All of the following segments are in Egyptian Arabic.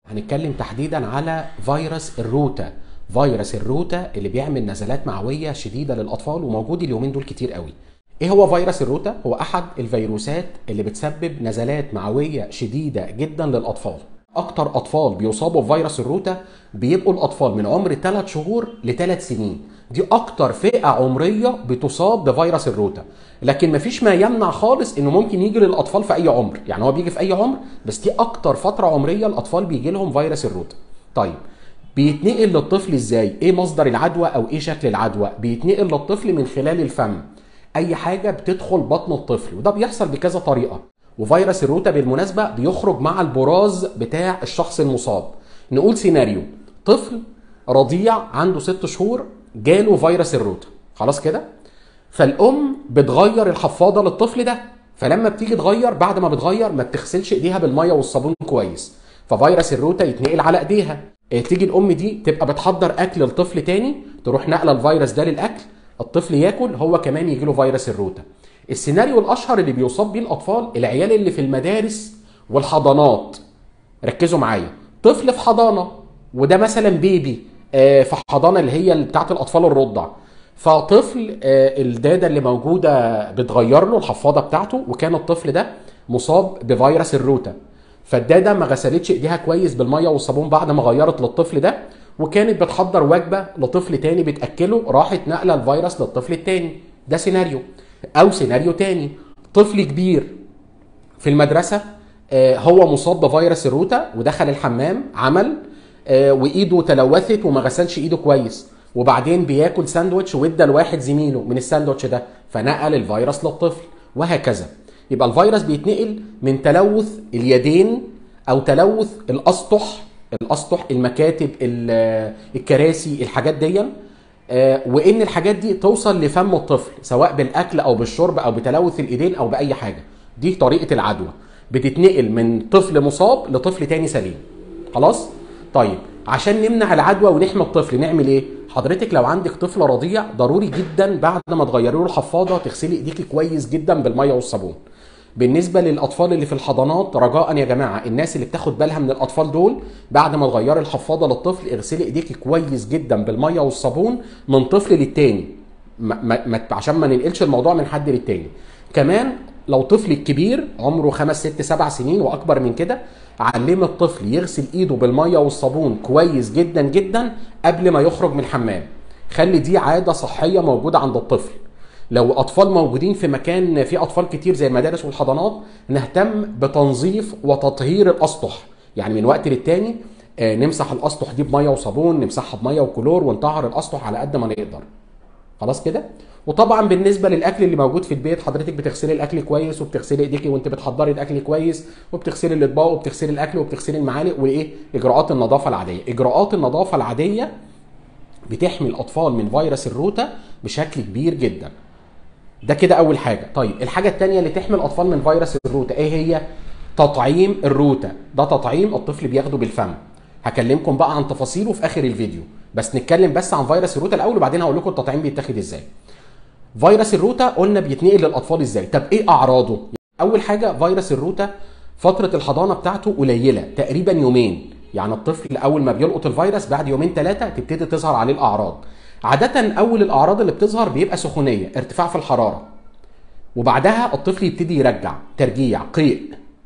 هنتكلم تحديدا على فيروس الروتا فيروس الروتا اللي بيعمل نزلات معويه شديده للاطفال وموجود اليومين دول كتير قوي ايه هو فيروس الروتا هو احد الفيروسات اللي بتسبب نزلات معويه شديده جدا للاطفال اكتر اطفال بيصابوا بفيروس الروتا بيبقوا الاطفال من عمر 3 شهور ل 3 سنين دي اكتر فئه عمريه بتصاب بفيروس الروتا لكن مفيش ما يمنع خالص انه ممكن يجي للاطفال في اي عمر يعني هو بيجي في اي عمر بس دي اكتر فتره عمريه الاطفال بيجي لهم فيروس الروتا طيب بيتنقل للطفل ازاي ايه مصدر العدوى او ايه شكل العدوى بيتنقل للطفل من خلال الفم اي حاجه بتدخل بطن الطفل وده بيحصل بكذا طريقه وفيروس الروتا بالمناسبه بيخرج مع البراز بتاع الشخص المصاب نقول سيناريو طفل رضيع عنده ست شهور جاله فيروس الروتا خلاص كده فالام بتغير الحفاضه للطفل ده فلما بتيجي تغير بعد ما بتغير ما بتغسلش ايديها بالميه والصابون كويس ففيروس الروتا يتنقل على ايديها تيجي الام دي تبقى بتحضر اكل لطفل تاني تروح نقله الفيروس ده للاكل الطفل ياكل هو كمان يجي له فيروس الروتا السيناريو الاشهر اللي بيصاب بيه الاطفال العيال اللي في المدارس والحضانات ركزوا معايا طفل في حضانه وده مثلا بيبي في حضانه اللي هي بتاعت الاطفال الرضع فطفل الداده اللي موجوده بتغير له الحفاضه بتاعته وكان الطفل ده مصاب بفيروس الروتا فالداده ما غسلتش ايديها كويس بالميه والصابون بعد ما غيرت للطفل ده وكانت بتحضر وجبه لطفل تاني بتاكله راحت نقله الفيروس للطفل التاني ده سيناريو او سيناريو تاني طفل كبير في المدرسه هو مصاب بفيروس الروتا ودخل الحمام عمل وايده تلوثت وما غسلش ايده كويس وبعدين بياكل ساندوتش وادى لواحد زميله من الساندوتش ده فنقل الفيروس للطفل وهكذا يبقى الفيروس بيتنقل من تلوث اليدين او تلوث الاسطح الاسطح المكاتب الكراسي الحاجات دي وان الحاجات دي توصل لفم الطفل سواء بالاكل او بالشرب او بتلوث الايدين او باي حاجه دي طريقه العدوى بتتنقل من طفل مصاب لطفل تاني سليم خلاص طيب عشان نمنع العدوى ونحمي الطفل نعمل ايه حضرتك لو عندك طفل رضيع ضروري جدا بعد ما تغيري له الحفاضه تغسلي ايديكي كويس جدا بالميه والصابون بالنسبه للاطفال اللي في الحضانات رجاء يا جماعه الناس اللي بتاخد بالها من الاطفال دول بعد ما تغيري الحفاضه للطفل اغسلي ايديكي كويس جدا بالميه والصابون من طفل للتاني ما ما عشان ما ننقلش الموضوع من حد للتاني كمان لو طفل كبير عمره خمس ست سبع سنين واكبر من كده علم الطفل يغسل ايده بالميه والصابون كويس جدا جدا قبل ما يخرج من الحمام خلي دي عاده صحيه موجوده عند الطفل لو اطفال موجودين في مكان فيه اطفال كتير زي المدارس والحضانات نهتم بتنظيف وتطهير الاسطح يعني من وقت للتاني نمسح الاسطح دي بميه وصابون نمسحها بميه وكلور ونطهر الاسطح على قد ما نقدر خلاص كده وطبعا بالنسبه للاكل اللي موجود في البيت حضرتك بتغسلي الاكل كويس وبتغسلي ايديكي وانت بتحضري الاكل كويس وبتغسلي الاطباق وبتغسلي الاكل وبتغسلي المعالق وايه اجراءات النظافه العاديه اجراءات النظافه العاديه بتحمي الاطفال من فيروس الروتا بشكل كبير جدا ده كده اول حاجه طيب الحاجه الثانيه اللي تحمي الاطفال من فيروس الروتا ايه هي تطعيم الروتا ده تطعيم الطفل بياخده بالفم هكلمكم بقى عن تفاصيله في اخر الفيديو بس نتكلم بس عن فيروس الروتا الاول وبعدين هقول لكم التطعيم بيتاخد ازاي فيروس الروتا قلنا بيتنقل للاطفال ازاي طب ايه اعراضه اول حاجه فيروس الروتا فتره الحضانه بتاعته قليله تقريبا يومين يعني الطفل اول ما بيلقط الفيروس بعد يومين ثلاثه تبتدي تظهر عليه الاعراض عادة أول الأعراض اللي بتظهر بيبقى سخونية، ارتفاع في الحرارة. وبعدها الطفل يبتدي يرجع، ترجيع، قيء.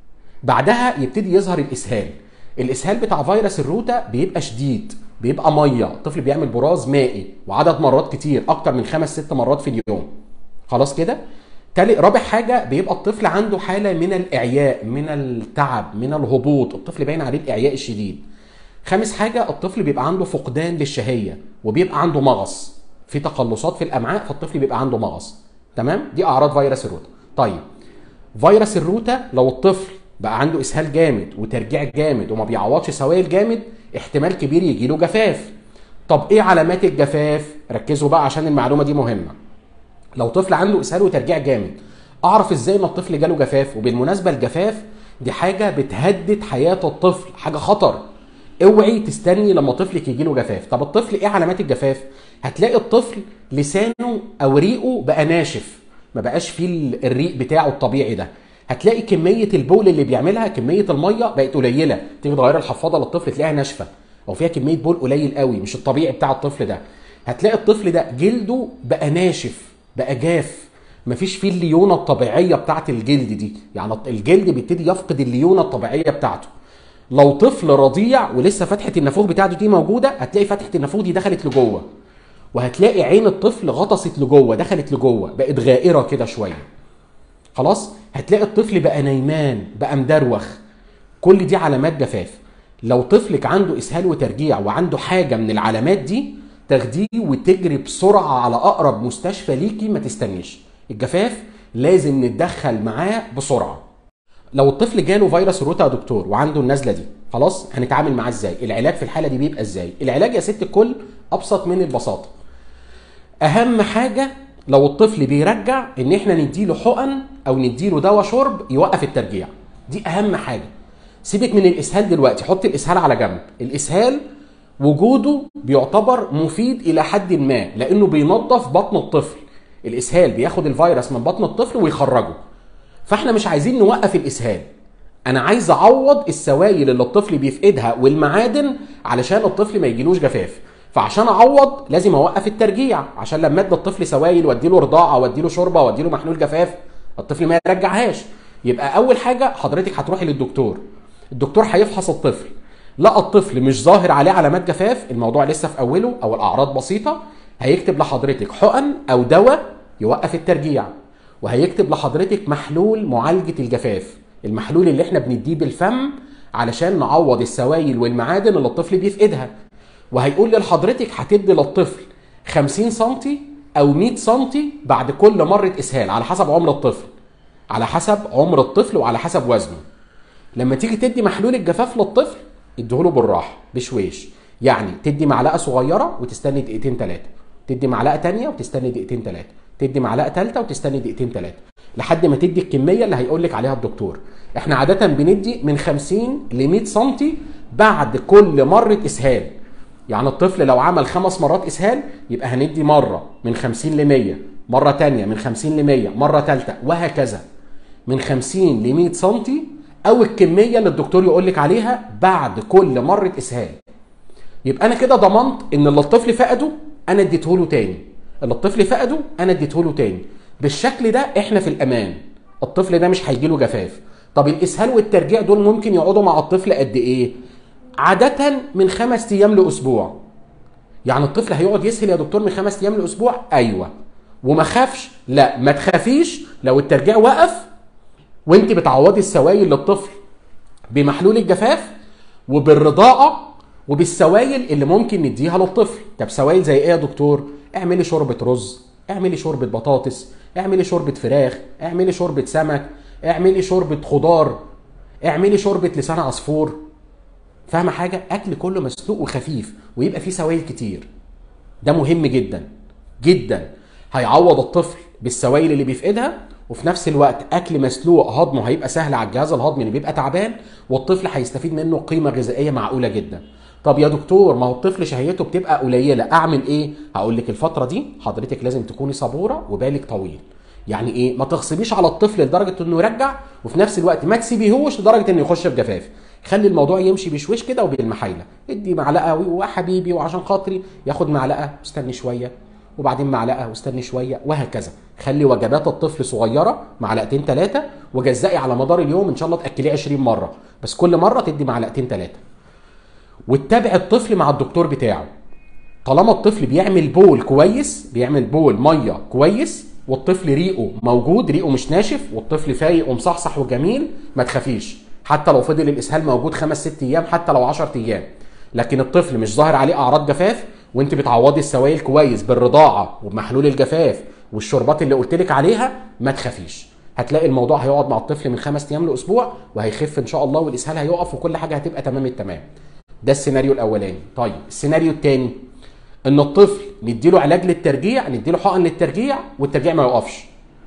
بعدها يبتدي يظهر الإسهال. الإسهال بتاع فيروس الروتا بيبقى شديد، بيبقى مية، الطفل بيعمل براز مائي وعدد مرات كتير، أكتر من خمس ست مرات في اليوم. خلاص كده؟ تالي رابع حاجة بيبقى الطفل عنده حالة من الإعياء، من التعب، من الهبوط، الطفل باين عليه الإعياء الشديد. خامس حاجة الطفل بيبقى عنده فقدان للشهية وبيبقى عنده مغص في تقلصات في الأمعاء فالطفل بيبقى عنده مغص تمام دي أعراض فيروس الروتا طيب فيروس الروتا لو الطفل بقى عنده إسهال جامد وترجيع جامد وما بيعوضش سوائل جامد احتمال كبير يجي له جفاف طب ايه علامات الجفاف ركزوا بقى عشان المعلومة دي مهمة لو طفل عنده إسهال وترجيع جامد اعرف ازاي ان الطفل جاله جفاف وبالمناسبة الجفاف دي حاجة بتهدد حياة الطفل حاجة خطر اوعي تستني لما طفلك يجي له جفاف طب الطفل ايه علامات الجفاف هتلاقي الطفل لسانه او ريقه بقى ناشف ما بقاش فيه الريق بتاعه الطبيعي ده هتلاقي كميه البول اللي بيعملها كميه الميه بقت قليله تيجي تغير الحفاضه للطفل تلاقيها ناشفه او فيها كميه بول قليل قوي مش الطبيعي بتاع الطفل ده هتلاقي الطفل ده جلده بقى ناشف بقى جاف مفيش فيه الليونه الطبيعيه بتاعت الجلد دي يعني الجلد بيبتدي يفقد الليونه الطبيعيه بتاعته لو طفل رضيع ولسه فتحه النافوخ بتاعته دي موجوده هتلاقي فتحه النافوخ دي دخلت لجوه وهتلاقي عين الطفل غطست لجوه دخلت لجوه بقت غائره كده شويه خلاص هتلاقي الطفل بقى نايمان بقى مدروخ كل دي علامات جفاف لو طفلك عنده اسهال وترجيع وعنده حاجه من العلامات دي تاخديه وتجري بسرعه على اقرب مستشفى ليكي ما تستنيش الجفاف لازم نتدخل معاه بسرعه لو الطفل جاله فيروس الروتا يا دكتور وعنده النزله دي خلاص هنتعامل معاه ازاي العلاج في الحاله دي بيبقى ازاي العلاج يا ست الكل ابسط من البساطه اهم حاجه لو الطفل بيرجع ان احنا نديله حقن او نديله دواء شرب يوقف الترجيع دي اهم حاجه سيبك من الاسهال دلوقتي حط الاسهال على جنب الاسهال وجوده بيعتبر مفيد الى حد ما لانه بينظف بطن الطفل الاسهال بياخد الفيروس من بطن الطفل ويخرجه فاحنا مش عايزين نوقف الاسهال انا عايز اعوض السوائل اللي الطفل بيفقدها والمعادن علشان الطفل ما يجيلوش جفاف فعشان اعوض لازم اوقف الترجيع عشان لما ادي الطفل سوائل واديله رضاعه واديله شوربه واديله محلول جفاف الطفل ما يرجعهاش يبقى اول حاجه حضرتك هتروحي للدكتور الدكتور هيفحص الطفل لقى الطفل مش ظاهر عليه علامات جفاف الموضوع لسه في اوله او الاعراض بسيطه هيكتب لحضرتك حقن او دواء يوقف الترجيع وهيكتب لحضرتك محلول معالجه الجفاف المحلول اللي احنا بنديه بالفم علشان نعوض السوائل والمعادن اللي الطفل بيفقدها وهيقول لحضرتك هتدي للطفل 50 سم او 100 سم بعد كل مره اسهال على حسب عمر الطفل على حسب عمر الطفل وعلى حسب وزنه لما تيجي تدي محلول الجفاف للطفل اديهوله بالراحه بشويش يعني تدي معلقه صغيره وتستني دقيقتين ثلاثه تدي معلقه تانية وتستني دقيقتين ثلاثه تدي معلقه ثالثه وتستني دقيقتين ثلاثه لحد ما تدي الكميه اللي هيقول لك عليها الدكتور احنا عاده بندي من 50 ل 100 سم بعد كل مره اسهال يعني الطفل لو عمل خمس مرات اسهال يبقى هندي مره من 50 ل 100 مره تانية من 50 ل 100 مره ثالثه وهكذا من 50 ل 100 سم او الكميه اللي الدكتور يقول لك عليها بعد كل مره اسهال يبقى انا كده ضمنت ان اللي الطفل فقده انا اديته له تاني اللي الطفل فقده انا اديته له تاني بالشكل ده احنا في الامان الطفل ده مش هيجي له جفاف طب الاسهال والترجيع دول ممكن يقعدوا مع الطفل قد ايه عاده من خمس ايام لاسبوع يعني الطفل هيقعد يسهل يا دكتور من خمس ايام لاسبوع ايوه وما خافش لا ما تخافيش لو الترجيع وقف وانت بتعوضي السوائل للطفل بمحلول الجفاف وبالرضاعه وبالسوائل اللي ممكن نديها للطفل طب سوائل زي ايه يا دكتور اعملي شوربه رز اعملي شوربه بطاطس اعملي شوربه فراخ اعملي شوربه سمك اعملي شوربه خضار اعملي شوربه لسان عصفور فاهمه حاجه اكل كله مسلوق وخفيف ويبقى فيه سوائل كتير ده مهم جدا جدا هيعوض الطفل بالسوائل اللي بيفقدها وفي نفس الوقت اكل مسلوق هضمه هيبقى سهل على الجهاز الهضمي اللي بيبقى تعبان والطفل هيستفيد منه قيمه غذائيه معقوله جدا طب يا دكتور ما هو الطفل شهيته بتبقى قليله اعمل ايه هقول لك الفتره دي حضرتك لازم تكوني صبوره وبالك طويل يعني ايه ما تغصبيش على الطفل لدرجه انه يرجع وفي نفس الوقت ما تسيبيهوش لدرجه انه يخش في جفاف خلي الموضوع يمشي بشويش كده وبالمحايله ادي معلقه وحبيبي وعشان خاطري ياخد معلقه واستني شويه وبعدين معلقه واستني شويه وهكذا خلي وجبات الطفل صغيره معلقتين ثلاثه وجزئي على مدار اليوم ان شاء الله تاكليه 20 مره بس كل مره تدي معلقتين ثلاثه وتتابع الطفل مع الدكتور بتاعه طالما الطفل بيعمل بول كويس بيعمل بول ميه كويس والطفل ريقه موجود ريقه مش ناشف والطفل فايق ومصحصح وجميل ما تخافيش حتى لو فضل الاسهال موجود خمس ست ايام حتى لو 10 ايام لكن الطفل مش ظاهر عليه اعراض جفاف وانت بتعوضي السوائل كويس بالرضاعه وبمحلول الجفاف والشربات اللي قلت لك عليها ما تخافيش هتلاقي الموضوع هيقعد مع الطفل من خمس ايام لاسبوع وهيخف ان شاء الله والاسهال هيقف وكل حاجه هتبقى تمام التمام ده السيناريو الاولاني طيب السيناريو الثاني ان الطفل نديله علاج للترجيع نديله حقن للترجيع والترجيع ما يقفش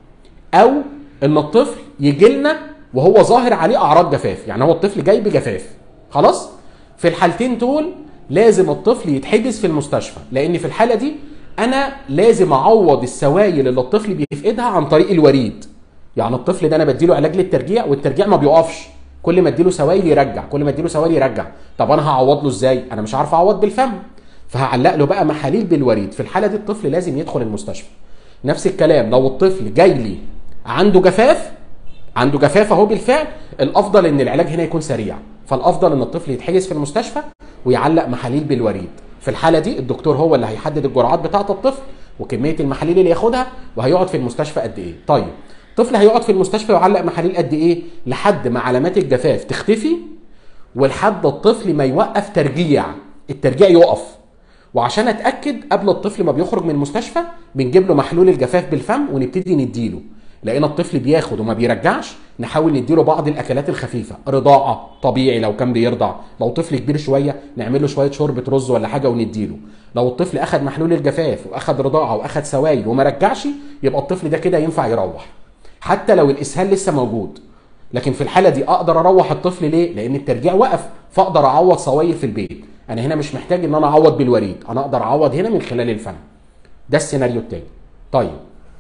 او ان الطفل يجي لنا وهو ظاهر عليه اعراض جفاف يعني هو الطفل جاي بجفاف خلاص في الحالتين دول لازم الطفل يتحجز في المستشفى لان في الحاله دي انا لازم اعوض السوائل اللي الطفل بيفقدها عن طريق الوريد يعني الطفل ده انا بديله علاج للترجيع والترجيع ما بيقفش كل ما اديله سوائل يرجع كل ما اديله سوائل يرجع طب انا هعوض له ازاي انا مش عارف اعوض بالفم فهعلق له بقى محاليل بالوريد في الحاله دي الطفل لازم يدخل المستشفى نفس الكلام لو الطفل جاي لي عنده جفاف عنده جفاف اهو بالفعل الافضل ان العلاج هنا يكون سريع فالافضل ان الطفل يتحجز في المستشفى ويعلق محاليل بالوريد في الحاله دي الدكتور هو اللي هيحدد الجرعات بتاعه الطفل وكميه المحاليل اللي ياخدها وهيقعد في المستشفى قد ايه طيب الطفل هيقعد في المستشفى ويعلق محاليل قد ايه لحد ما علامات الجفاف تختفي ولحد الطفل ما يوقف ترجيع الترجيع يقف وعشان اتاكد قبل الطفل ما بيخرج من المستشفى بنجيب له محلول الجفاف بالفم ونبتدي نديله لقينا الطفل بياخد وما بيرجعش نحاول نديله بعض الاكلات الخفيفه رضاعه طبيعي لو كان بيرضع لو طفل كبير شويه نعمل له شويه شوربه رز ولا حاجه ونديله لو الطفل اخد محلول الجفاف واخد رضاعه واخد سوائل وما رجعش يبقى الطفل ده كده ينفع يروح حتى لو الاسهال لسه موجود لكن في الحاله دي اقدر اروح الطفل ليه لان الترجيع وقف فاقدر اعوض سوائل في البيت انا هنا مش محتاج ان انا اعوض بالوريد انا اقدر اعوض هنا من خلال الفم ده السيناريو التاني طيب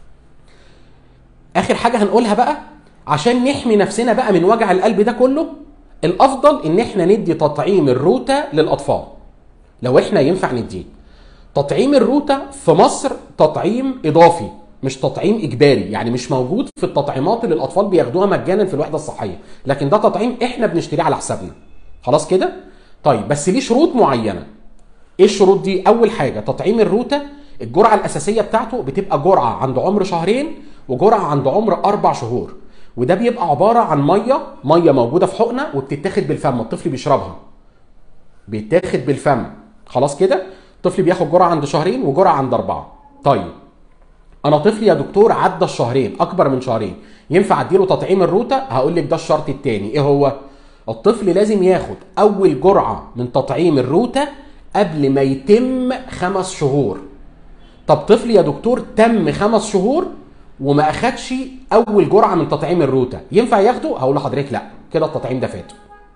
اخر حاجه هنقولها بقى عشان نحمي نفسنا بقى من وجع القلب ده كله الافضل ان احنا ندي تطعيم الروتا للاطفال لو احنا ينفع نديه تطعيم الروتا في مصر تطعيم اضافي مش تطعيم اجباري يعني مش موجود في التطعيمات اللي الاطفال بياخدوها مجانا في الوحده الصحيه لكن ده تطعيم احنا بنشتريه على حسابنا خلاص كده طيب بس ليه شروط معينه ايه الشروط دي اول حاجه تطعيم الروتا الجرعه الاساسيه بتاعته بتبقى جرعه عند عمر شهرين وجرعه عند عمر اربع شهور وده بيبقى عباره عن ميه ميه موجوده في حقنه وبتتاخد بالفم الطفل بيشربها بيتاخد بالفم خلاص كده الطفل بياخد جرعه عند شهرين وجرعه عند اربعه طيب انا طفلي يا دكتور عدى الشهرين اكبر من شهرين ينفع اديله تطعيم الروتا هقول لك ده الشرط الثاني ايه هو الطفل لازم ياخد اول جرعه من تطعيم الروتا قبل ما يتم خمس شهور طب طفل يا دكتور تم خمس شهور وما اخدش اول جرعه من تطعيم الروتا ينفع ياخده هقول لحضرتك لا كده التطعيم ده فات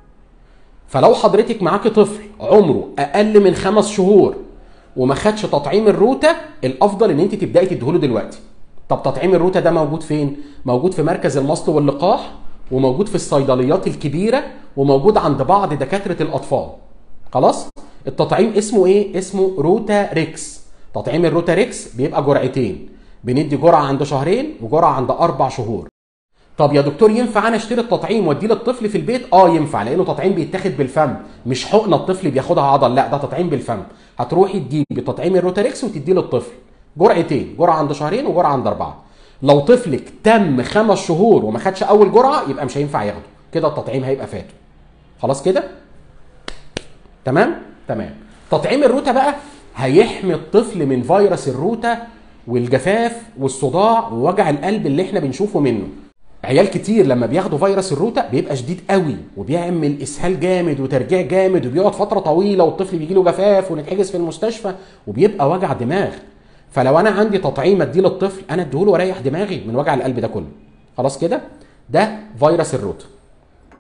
فلو حضرتك معاكي طفل عمره اقل من خمس شهور وما خدش تطعيم الروتا الافضل ان انت تبداي تديهوله دلوقتي طب تطعيم الروتا ده موجود فين موجود في مركز المصل واللقاح وموجود في الصيدليات الكبيره وموجود عند بعض دكاتره الاطفال خلاص التطعيم اسمه ايه اسمه روتا ريكس تطعيم الروتا ريكس بيبقى جرعتين بندي جرعه عند شهرين وجرعه عند اربع شهور طب يا دكتور ينفع انا اشتري التطعيم واديه للطفل في البيت اه ينفع لانه تطعيم بيتاخد بالفم مش حقنه الطفل بياخدها عضل لا ده تطعيم بالفم هتروحي تجيبي تطعيم الروتاريكس وتديه للطفل جرعتين جرعه عند شهرين وجرعه عند اربعه لو طفلك تم خمس شهور وما خدش اول جرعه يبقى مش هينفع ياخده كده التطعيم هيبقى فاته خلاص كده تمام تمام تطعيم الروتا بقى هيحمي الطفل من فيروس الروتا والجفاف والصداع ووجع القلب اللي احنا بنشوفه منه عيال كتير لما بياخدوا فيروس الروتا بيبقى شديد قوي وبيعمل اسهال جامد وترجيع جامد وبيقعد فتره طويله والطفل بيجي له جفاف ونتحجز في المستشفى وبيبقى وجع دماغ فلو انا عندي تطعيم اديه للطفل انا اديهوله واريح دماغي من وجع القلب ده كله خلاص كده ده فيروس الروتا